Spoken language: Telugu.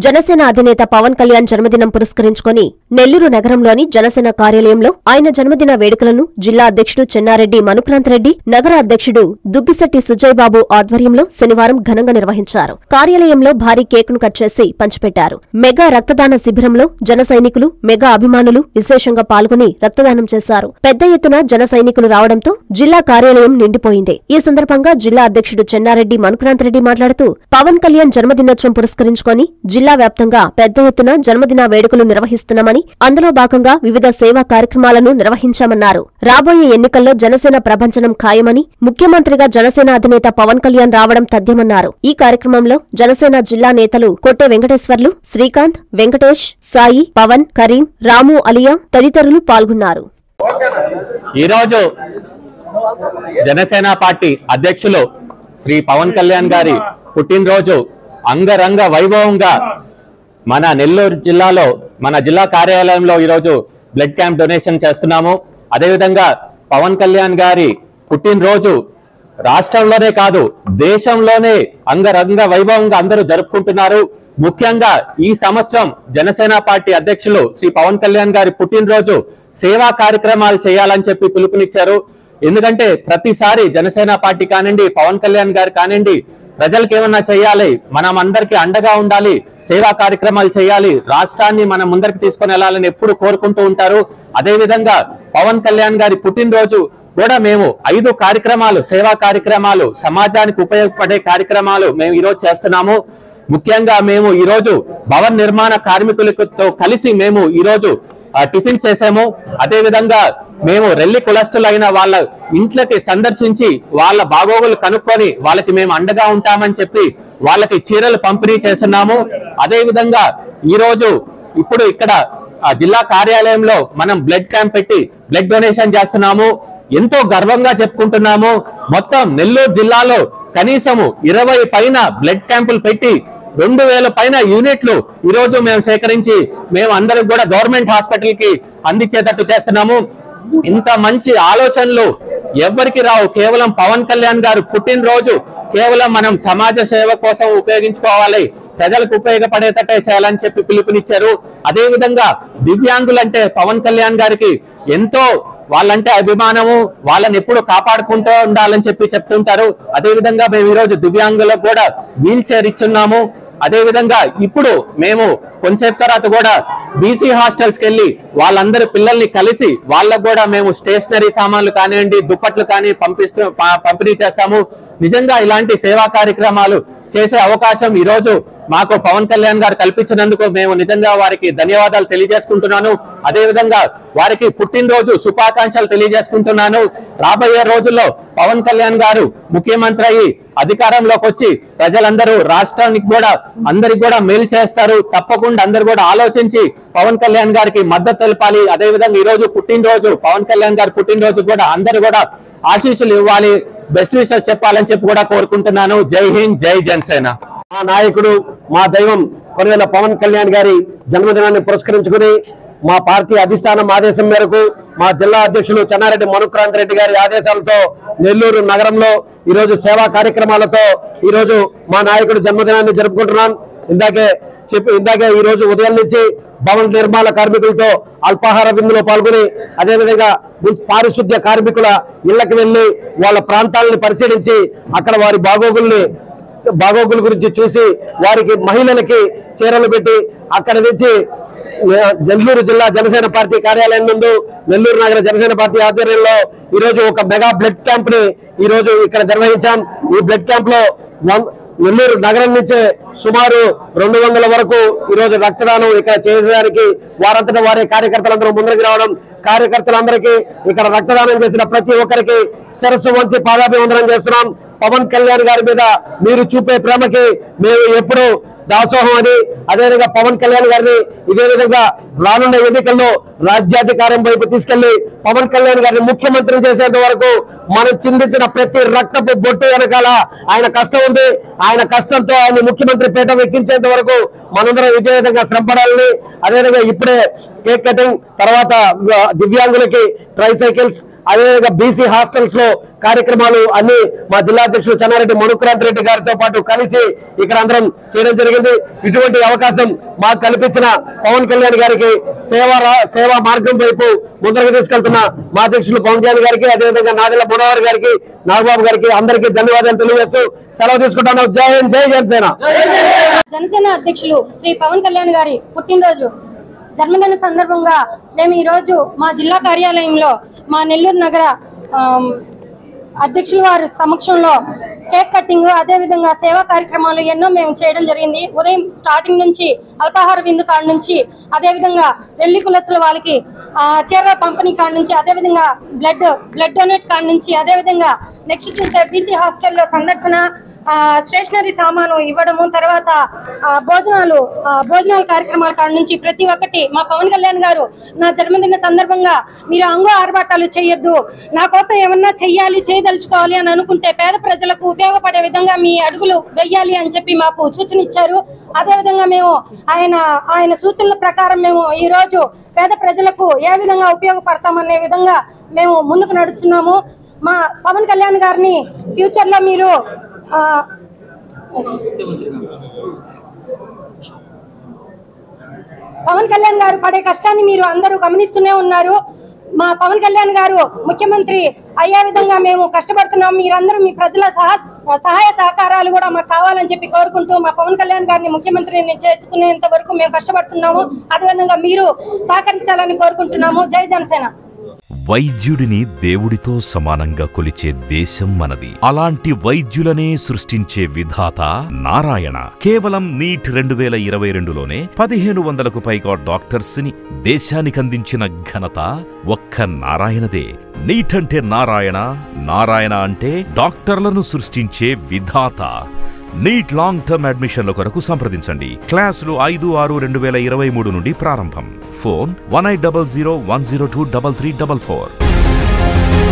జనసేన అధినేత పవన్ కళ్యాణ్ జన్మదినం పురస్కరించుకొని నెల్లూరు నగరంలోని జనసేన కార్యాలయంలో ఆయన జన్మదిన వేడుకలను జిల్లా అధ్యక్షుడు చెన్నారెడ్డి మనుక్రాంతరెడ్డి నగర అధ్యక్షుడు దుగ్గిశెట్టి సుజయ్ బాబు ఆధ్వర్యంలో శనివారం ఘనంగా నిర్వహించారు కార్యాలయంలో భారీ కేకును కట్ చేసి పంచిపెట్టారు మెగా రక్తదాన శిబిరంలో జన సైనికులు మెగా అభిమానులు విశేషంగా పాల్గొని రక్తదానం చేశారు పెద్ద ఎత్తున జన సైనికులు రావడంతో జిల్లా కార్యాలయం నిండిపోయింది ఈ సందర్భంగా జిల్లా అధ్యక్షుడు చెన్నారెడ్డి మనుక్రాంతరెడ్డి మాట్లాడుతూ పవన్ కళ్యాణ్ జన్మదినోత్సవం పురస్కరించుకొని జిల్లా వ్యాప్తంగా పెద్ద ఎత్తున జన్మదిన వేడుకలు నిర్వహిస్తున్నామని అందులో భాగంగా వివిధ సేవా కార్యక్రమాలను నిర్వహించామన్నారు రాబోయే ఎన్నికల్లో జనసేన ప్రభంజనం ఖాయమని ముఖ్యమంత్రిగా జనసేన అధినేత పవన్ కళ్యాణ్ రావడం తథ్యమన్నారు ఈ కార్యక్రమంలో జనసేన జిల్లా నేతలు కొట్టె వెంకటేశ్వర్లు శ్రీకాంత్ వెంకటేష్ సాయి పవన్ కరీం రాము అలియా తదితరులు పాల్గొన్నారు ఈరోజు జనసేన పార్టీ అధ్యక్షులు శ్రీ పవన్ కళ్యాణ్ గారి పుట్టినరోజు అంగరంగ వైభవంగా మన నెల్లూరు జిల్లాలో మన జిల్లా కార్యాలయంలో ఈరోజు బ్లడ్ క్యాంప్ డొనేషన్ చేస్తున్నాము అదేవిధంగా పవన్ కళ్యాణ్ గారి పుట్టినరోజు రాష్ట్రంలోనే కాదు దేశంలోనే అంగరంగ వైభవంగా అందరూ జరుపుకుంటున్నారు ముఖ్యంగా ఈ సంవత్సరం జనసేన పార్టీ అధ్యక్షులు శ్రీ పవన్ కళ్యాణ్ గారి పుట్టినరోజు సేవా కార్యక్రమాలు చేయాలని చెప్పి పిలుపునిచ్చారు ఎందుకంటే ప్రతిసారి జనసేన పార్టీ కానివ్వండి పవన్ కళ్యాణ్ గారు కానివ్వండి ప్రజలకు ఏమన్నా చేయాలి మనం అందరికీ అండగా ఉండాలి సేవా కార్యక్రమాలు చేయాలి రాష్ట్రాన్ని మనం ముందరికి తీసుకొని వెళ్ళాలని ఎప్పుడు కోరుకుంటూ ఉంటారు అదే విధంగా పవన్ కళ్యాణ్ గారి పుట్టినరోజు కూడా మేము ఐదు కార్యక్రమాలు సేవా కార్యక్రమాలు సమాజానికి ఉపయోగపడే కార్యక్రమాలు మేము ఈరోజు చేస్తున్నాము ముఖ్యంగా మేము ఈరోజు భవన్ నిర్మాణ కార్మికులతో కలిసి మేము ఈరోజు ఆ, టిఫిన్ చేసాము అదే విధంగా మేము రెల్లి కులస్తులైన వాళ్ళ ఇంట్లోకి సందర్శించి వాళ్ళ బాగోగులు కనుక్కొని వాళ్ళకి మేము అండగా ఉంటామని చెప్పి వాళ్ళకి చీరలు పంపిణీ చేస్తున్నాము అదే విధంగా ఈ రోజు ఇప్పుడు ఇక్కడ ఆ జిల్లా కార్యాలయంలో మనం బ్లడ్ క్యాంప్ పెట్టి బ్లడ్ డొనేషన్ చేస్తున్నాము ఎంతో గర్వంగా చెప్పుకుంటున్నాము మొత్తం నెల్లూరు జిల్లాలో కనీసము ఇరవై పైన బ్లడ్ క్యాంపులు పెట్టి రెండు వేల పైన యూనిట్లు ఈ రోజు మేము సేకరించి మేము అందరం కూడా గవర్నమెంట్ హాస్పిటల్ కి అందించేటట్టు చేస్తున్నాము ఇంత మంచి ఆలోచనలు ఎవ్వరికి రావు కేవలం పవన్ కళ్యాణ్ గారు పుట్టినరోజు కేవలం మనం సమాజ సేవ కోసం ఉపయోగించుకోవాలి ప్రజలకు ఉపయోగపడేటట్టే చేయాలని చెప్పి పిలుపునిచ్చారు అదే విధంగా దివ్యాంగులంటే పవన్ కళ్యాణ్ గారికి ఎంతో వాళ్ళంటే అభిమానము వాళ్ళని ఎప్పుడు కాపాడుకుంటూ ఉండాలని చెప్పి చెప్తుంటారు అదే విధంగా మేము ఈరోజు దివ్యాంగులకు కూడా వీల్ చైర్ ఇచ్చున్నాము అదే విధంగా ఇప్పుడు మేము కొంతసేపు తర్వాత కూడా బీసీ హాస్టల్స్ కి వెళ్ళి వాళ్ళందరి పిల్లల్ని కలిసి వాళ్ళకు కూడా మేము స్టేషనరీ సామాన్లు కానివ్వండి దుప్పట్లు కానీ పంపిస్తూ ప- పంపిణీ చేస్తాము నిజంగా ఇలాంటి సేవా కార్యక్రమాలు చేసే అవకాశం ఈ రోజు మాకు పవన్ కళ్యాణ్ గారు కల్పించినందుకు మేము నిజంగా వారికి ధన్యవాదాలు తెలియజేసుకుంటున్నాను అదే విధంగా వారికి పుట్టినరోజు శుభాకాంక్షలు తెలియజేసుకుంటున్నాను రాబోయే రోజుల్లో పవన్ కళ్యాణ్ గారు ముఖ్యమంత్రి అయ్యి అధికారంలోకి వచ్చి ప్రజలందరూ రాష్ట్రానికి కూడా అందరికి కూడా మేలు చేస్తారు తప్పకుండా అందరు కూడా ఆలోచించి పవన్ కళ్యాణ్ గారికి మద్దతు తెలపాలి అదే విధంగా ఈ రోజు పుట్టినరోజు పవన్ కళ్యాణ్ గారి పుట్టినరోజు కూడా అందరు కూడా ఆశీస్సులు ఇవ్వాలి బెస్ట్ విషయాలు చెప్పాలని చెప్పి కూడా కోరుకుంటున్నాను జై హింద్ జై జనసేన మా నాయకుడు మా దైవం కొనివేల పవన్ కళ్యాణ్ గారి జన్మదినాన్ని పురస్కరించుకుని మా పార్టీ అధిష్టానం ఆదేశం మేరకు మా జిల్లా అధ్యక్షులు చెన్నారెడ్డి మనుక్రాంత్ రెడ్డి గారి ఆదేశాలతో నెల్లూరు నగరంలో ఈ రోజు సేవా కార్యక్రమాలతో ఈ రోజు మా నాయకుడు జన్మదినాన్ని జరుపుకుంటున్నాం ఇందాకే చెప్పి ఇందాకే ఈ రోజు ఉదయం నుంచి భవన నిర్మాణ కార్మికులతో అల్పాహార విందులో పాల్గొని అదేవిధంగా మున్సి- పారిశుద్ధ్య కార్మికుల ఇళ్లకు వెళ్లి వాళ్ళ ప్రాంతాలను పరిశీలించి అక్కడ వారి బాగోగుల్ని బాగోగుల గురించి చూసి వారికి మహిళలకి చీరలు పెట్టి అక్కడ నుంచి ఆ, నెల్లూరు జిల్లా జనసేన పార్టీ కార్యాలయం ముందు నెల్లూరు నగర జనసేన పార్టీ ఆధ్వర్యంలో ఈ రోజు ఒక మెగా బ్లడ్ క్యాంప్ ని ఈ రోజు ఇక్కడ నిర్వహించాం ఈ బ్లడ్ క్యాంప్ లో వన్- నెల్లూరు నగరం నుంచే సుమారు రెండు వందల వరకు ఈ రోజు రక్తదానం ఇక్కడ చేయడానికి వారంతటా వారే కార్యకర్తలందరూ ముందుకు రావడం కార్యకర్తలందరికీ ఇక్కడ రక్తదానం చేసిన ప్రతి ఒక్కరికి శిరస్సు వంచి పాదాభివందనం చేస్తున్నాం పవన్ కళ్యాణ్ గారి మీద మీరు చూపే ప్రేమకి మేము ఎప్పుడు దాసోహం అని అదేవిధంగా పవన్ కళ్యాణ్ గారిని ఇదే విధంగా రానున్న ఎన్నికల్లో రాజ్యాధికారం వైపు తీసుకెళ్లి పవన్ కళ్యాణ్ గారిని ముఖ్యమంత్రి చేసేంత వరకు మనం చిందించిన ప్రతి రక్తపు బొట్టు వెనకాల ఆయన కష్టం ఉంది ఆయన కష్టంతో ఆయన ముఖ్యమంత్రి పీఠం ఎక్కించేంత వరకు మనందరం ఇదే విధంగా శ్రమపడాలని అదేవిధంగా ఇప్పుడే కేక్ కటింగ్ తర్వాత ఆ, దివ్యాంగులకి ట్రై సైకిల్స్ అదేవిధంగా బీసీ హాస్టల్స్ లో కార్యక్రమాలు అన్ని మా జిల్లా అధ్యక్షులు చెన్నారెడ్డి మనుక్రాంత్ రెడ్డి గారితో పాటు కలిసి ఇక్కడ అందరం చేయడం జరిగింది ఇటువంటి అవకాశం మాకు కల్పించిన పవన్ కళ్యాణ్ గారికి సేవా రా- సేవా మార్గం వైపు ముందరకు తీసుకెళ్తున్న మా అధ్యక్షులు పవన్ కళ్యాణ్ గారికి అదేవిధంగా నాదెల్ల మనోహర్ గారికి నాగబాబు గారికి అందరికీ ధన్యవాదాలు తెలియజేస్తూ సెలవు తీసుకుంటాను జై హింద్ జై జనసేన జనసేన అధ్యక్షులు శ్రీ పవన్ కళ్యాణ్ గారి పుట్టినరోజు జన్మదిన సందర్భంగా మేము ఈరోజు మా జిల్లా కార్యాలయంలో మా నెల్లూరు నగర ఆమ్, అధ్యక్షుల వారి సమక్షంలో కేక్ కట్టింగ్ అదేవిధంగా సేవా కార్యక్రమాలు ఎన్నో మేము చేయడం జరిగింది ఉదయం స్టార్టింగ్ నుంచి అల్పాహార విందు కాడ నుంచి అదేవిధంగా రెల్లి కులసుల వాళ్ళకి ఆ, చీరల పంపిణీ కాడ నుంచి అదేవిధంగా బ్లడ్ బ్లడ్ డొనేట్ కాడ నుంచి అదేవిధంగా నెక్స్ట్ చూస్తే బీసీ హాస్టల్లో సందర్శన ఆ, స్టేషనరీ సామాను ఇవ్వడము తర్వాత ఆ, భోజనాలు ఆ, భోజనాల కార్యక్రమాల కాడ నుంచి ప్రతి ఒక్కటి మా పవన్ కళ్యాణ్ గారు నా జన్మదిన సందర్భంగా మీరు అంగు ఆర్భాటాలు చేయొద్దు నా కోసం ఏమన్నా చెయ్యాలి చేయదలుచుకోవాలి అని అనుకుంటే పేద ప్రజలకు ఉపయోగపడే విధంగా మీ అడుగులు వెయ్యాలి అని చెప్పి మాకు సూచన ఇచ్చారు అదేవిధంగా మేము ఆయన ఆయన సూచనల ప్రకారం మేము ఈ రోజు పేద ప్రజలకు ఏ విధంగా ఉపయోగపడతామనే విధంగా మేము ముందుకు నడుస్తున్నాము మా పవన్ కళ్యాణ్ గారిని ఫ్యూచర్ లో మీరు ఆ, పవన్ కళ్యాణ్ గారు పడే కష్టాన్ని మీరు అందరూ గమనిస్తూనే ఉన్నారు మా పవన్ కళ్యాణ్ గారు ముఖ్యమంత్రి అయ్యే విధంగా మేము కష్టపడుతున్నాం మీరందరూ మీ ప్రజల సహా సహాయ సహకారాలు కూడా మాకు కావాలని చెప్పి కోరుకుంటూ మా పవన్ కళ్యాణ్ గారిని ముఖ్యమంత్రిని చేసుకునేంత వరకు మేము కష్టపడుతున్నాము అదేవిధంగా మీరు సహకరించాలని కోరుకుంటున్నాము జై జనసేన వైద్యుడిని దేవుడితో సమానంగా కొలిచే దేశం మనది అలాంటి వైద్యులనే సృష్టించే విధాత నారాయణ కేవలం నీట్ రెండు వేల ఇరవై రెండులోనే పదిహేను వందలకు పైగా డాక్టర్స్ ని దేశానికందించిన ఘనత ఒక్క నారాయణదే నీట్ అంటే నారాయణ నారాయణ అంటే డాక్టర్లను సృష్టించే విధాత నీట్ లాంగ్ టర్మ్ అడ్మిషన్ల కొరకు సంప్రదించండి క్లాసులు ఐదు ఆరు రెండు వేల ఇరవై మూడు నుండి ప్రారంభం phone one eight double zero one zero two double three double four